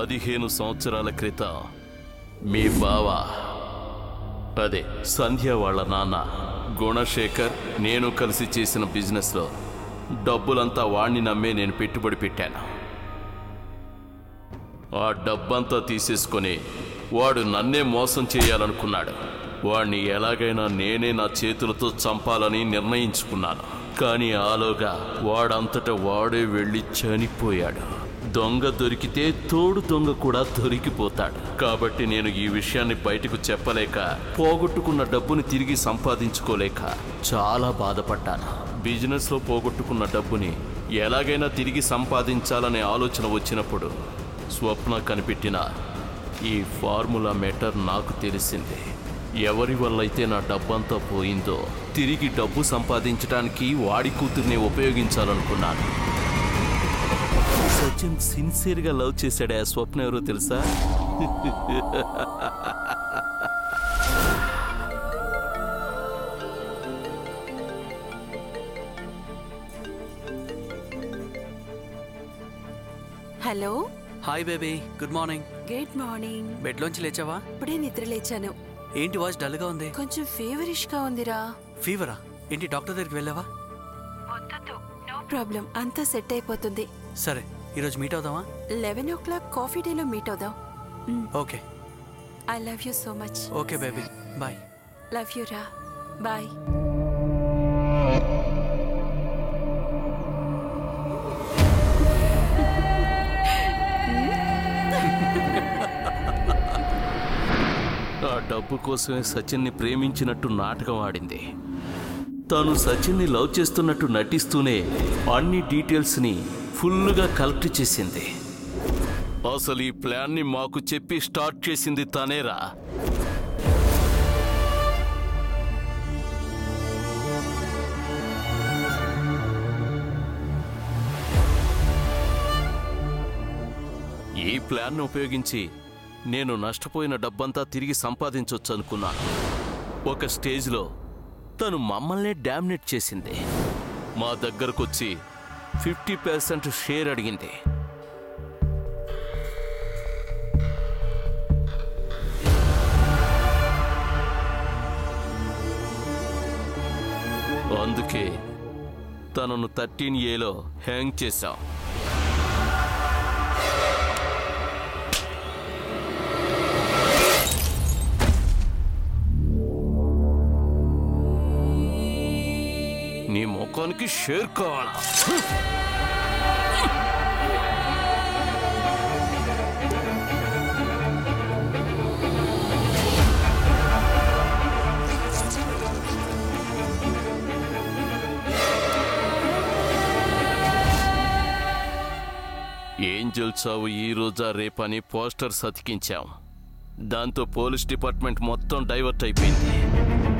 పదిహేను సంవత్సరాల క్రితం మీ బావ అదే సంధ్య వాళ్ళ నాన్న గుణశేఖర్ నేను కలిసి చేసిన బిజినెస్లో డబ్బులంతా వాణ్ణి నమ్మే నేను పెట్టుబడి పెట్టాను ఆ డబ్బంతా తీసేసుకొని వాడు నన్నే మోసం చేయాలనుకున్నాడు వాణ్ణి ఎలాగైనా నేనే నా చేతులతో చంపాలని నిర్ణయించుకున్నాను కానీ ఆలోగా వాడంతట వాడే వెళ్ళి చనిపోయాడు దొంగ దొరికితే తోడు దొంగ కూడా దొరికిపోతాడు కాబట్టి నేను ఈ విషయాన్ని బయటకు చెప్పలేక పోగొట్టుకున్న డబ్బుని తిరిగి సంపాదించుకోలేక చాలా బాధపడ్డాను బిజినెస్లో పోగొట్టుకున్న డబ్బుని ఎలాగైనా తిరిగి సంపాదించాలనే ఆలోచన వచ్చినప్పుడు స్వప్న కనిపెట్టిన ఈ ఫార్ములా మెటర్ నాకు తెలిసింది ఎవరి వల్ల అయితే నా డబ్బంతా పోయిందో తిరిగి డబ్బు సంపాదించడానికి వాడి కూతుర్ని ఉపయోగించాలనుకున్నాను సచిన్ సిన్సియర్గా లవ్ చేశాడే ఆ స్వప్న ఎవరో తెలుసా hello hi baby good morning good morning బెడ్లోంచి లేచావా ఇప్పుడే నిద్ర లేచాను ఏంటి వాయిస్ డల్గా ఉంది కొంచెం ఫీవరిష్ గా ఉందిరా ఫీవరా ఏంటి డాక్టర్ దగ్గరికి వెళ్ళావా నో ప్రాబ్లం అంతా సెట్ అయిపోతుంది సరే ఈరోజు మీట్ అవుదామా లెవెన్ ఓ క్లాక్ కాఫీ డేలో మీట్ అవుదాం okay I love you so much okay baby bye love you రా బాయ్ ఆ డబ్బు కోసమే సచిన్ని ప్రేమించినట్టు నాటకం ఆడింది తాను సచిన్ని లవ్ చేస్తున్నట్టు నటిస్తూనే అన్ని డీటెయిల్స్ని ఫుల్గా కలెక్ట్ చేసింది అసలు ఈ ప్లాన్ని మాకు చెప్పి స్టార్ట్ చేసింది తనేరా ఈ ప్లాన్ను ఉపయోగించి నేను నష్టపోయిన డబ్బంతా తిరిగి సంపాదించొచ్చు అనుకున్నాను ఒక స్టేజ్లో తను మమ్మల్నే డామినేట్ చేసింది మా దగ్గరకొచ్చి ఫిఫ్టీ పర్సెంట్ షేర్ అడిగింది అందుకే తనను థర్టీన్ ఏలో హ్యాంగ్ చేశాం నీ ముఖానికి షేర్ కావాలా ఏంజల్ చావు ఈ రోజా రేపని పోస్టర్స్ అతికించాం దాంతో పోలీస్ డిపార్ట్మెంట్ మొత్తం డైవర్ట్ అయిపోయింది